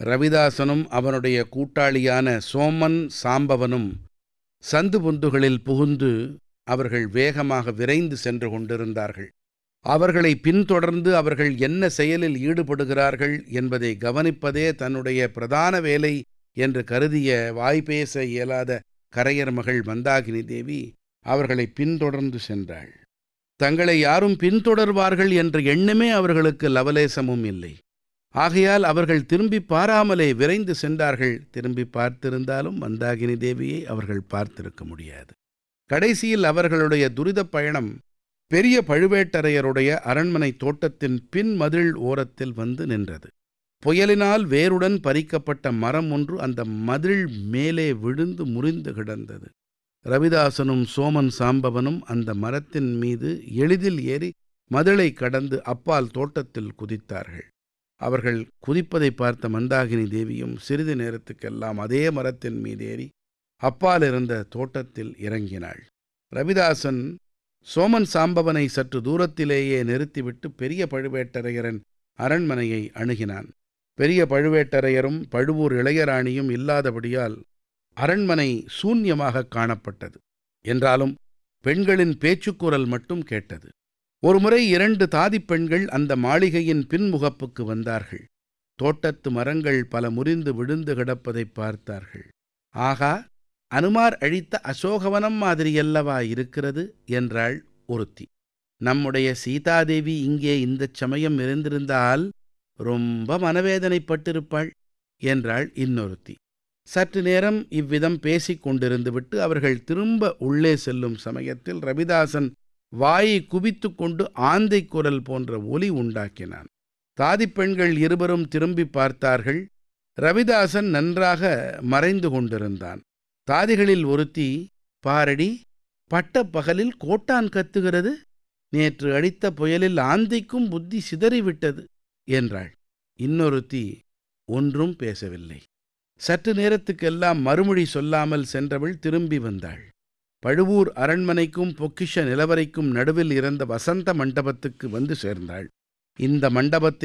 ரவிதாசனும் அவனுடைய கூட்டாளியான சோமன் சாம்பவனும் சந்து பொந்துகளில் புகுந்து அவர்கள் வேகமாக விரைந்து சென்று கொண்டிருந்தார்கள் அவர்களை பின்தொடர்ந்து அவர்கள் என்ன செயலில் ஈடுபடுகிறார்கள் என்பதை கவனிப்பதே தன்னுடைய பிரதான வேலை என்று கருதிய வாய்பேச இயலாத கரையர் மகள் மந்தாகினி தேவி அவர்களை பின்தொடர்ந்து சென்றாள் தங்களை யாரும் பின்தொடர்வார்கள் என்ற எண்ணமே அவர்களுக்கு லவலேசமும் இல்லை ஆகையால் அவர்கள் திரும்பி பாராமலே விரைந்து சென்றார்கள் திரும்பி பார்த்திருந்தாலும் மந்தாகினி தேவியை அவர்கள் பார்த்திருக்க முடியாது கடைசியில் அவர்களுடைய துரிதப் பயணம் பெரிய பழுவேட்டரையருடைய அரண்மனை தோட்டத்தின் பின் மதில் ஓரத்தில் வந்து நின்றது புயலினால் வேருடன் பறிக்கப்பட்ட மரம் ஒன்று அந்த மதில் மேலே விழுந்து முறிந்து கிடந்தது ரவிதாசனும் சோமன் சாம்பவனும் அந்த மரத்தின் மீது எளிதில் ஏறி மதிலை கடந்து அப்பால் தோட்டத்தில் குதித்தார்கள் அவர்கள் குதிப்பதை பார்த்த மந்தாகினி தேவியும் சிறிது நேரத்துக்கெல்லாம் அதே மரத்தின் மீதேறி அப்பால் இருந்த தோட்டத்தில் இறங்கினாள் ரவிதாசன் சோமன் சாம்பவனை சற்று தூரத்திலேயே நிறுத்திவிட்டு பெரிய பழுவேட்டரையரின் அரண்மனையை அணுகினான் பெரிய பழுவேட்டரையரும் பழுவூர் இளையராணியும் இல்லாதபடியால் அரண்மனை சூன்யமாக காணப்பட்டது என்றாலும் பெண்களின் பேச்சுக்குரல் மட்டும் கேட்டது ஒருமுறை இரண்டு தாதிப் பெண்கள் அந்த மாளிகையின் பின்முகப்புக்கு வந்தார்கள் தோட்டத்து மரங்கள் பல முறிந்து விழுந்து கிடப்பதைப் பார்த்தார்கள் ஆகா அனுமார் அழித்த அசோகவனம் மாதிரியல்லவா இருக்கிறது என்றாள் ஒருத்தி நம்முடைய சீதாதேவி இங்கே இந்தச் சமயம் இருந்திருந்தால் ரொம்ப மனவேதனைப்பட்டிருப்பாள் என்றாள் இன்னொருத்தி சற்று நேரம் இவ்விதம் பேசிக் கொண்டிருந்துவிட்டு அவர்கள் திரும்ப உள்ளே செல்லும் சமயத்தில் ரவிதாசன் வாயை குவித்து கொண்டு ஆந்தை குரல் போன்ற ஒலி உண்டாக்கினான் தாதிப் பெண்கள் இருவரும் திரும்பி பார்த்தார்கள் ரவிதாசன் நன்றாக மறைந்து கொண்டிருந்தான் தாதிகளில் ஒருத்தி பாரடி பட்ட பகலில் கோட்டான் கத்துகிறது நேற்று அடித்த புயலில் ஆந்தைக்கும் புத்தி சிதறிவிட்டது என்றாள் இன்னொருத்தி ஒன்றும் பேசவில்லை சற்று நேரத்துக்கெல்லாம் மறுமொழி சொல்லாமல் சென்றவள் திரும்பி வந்தாள் பழுவூர் அரண்மனைக்கும் பொக்கிஷ நிலவரைக்கும் நடுவில் இருந்த வசந்த மண்டபத்துக்கு வந்து சேர்ந்தாள் இந்த மண்டபத்தில்